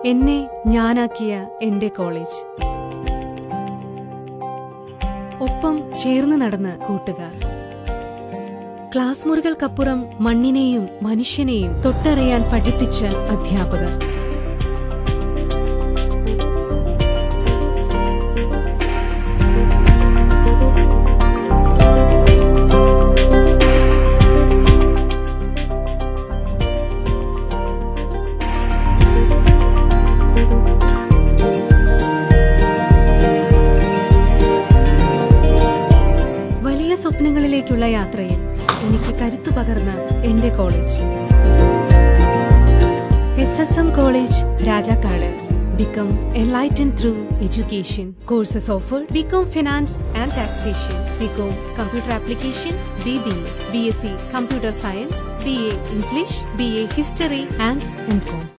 എന്നെ ഞാനാക്കിയ എന്റെ കോളേജ് ഒപ്പം ചേർന്ന് നടന്ന കൂട്ടുകാർ ക്ലാസ് മുറികൾക്കപ്പുറം മണ്ണിനെയും മനുഷ്യനെയും തൊട്ടറിയാൻ പഠിപ്പിച്ച അധ്യാപകർ വലിയ സ്വപ്നങ്ങളിലേക്കുള്ള യാത്രയിൽ എനിക്ക് കരുത്തു പകർന്ന എന്റെ college S S M college Rajakkad become enlighten through education courses offered B Com finance and taxation B Com computer application B B A B S C computer science B A English B A history and M com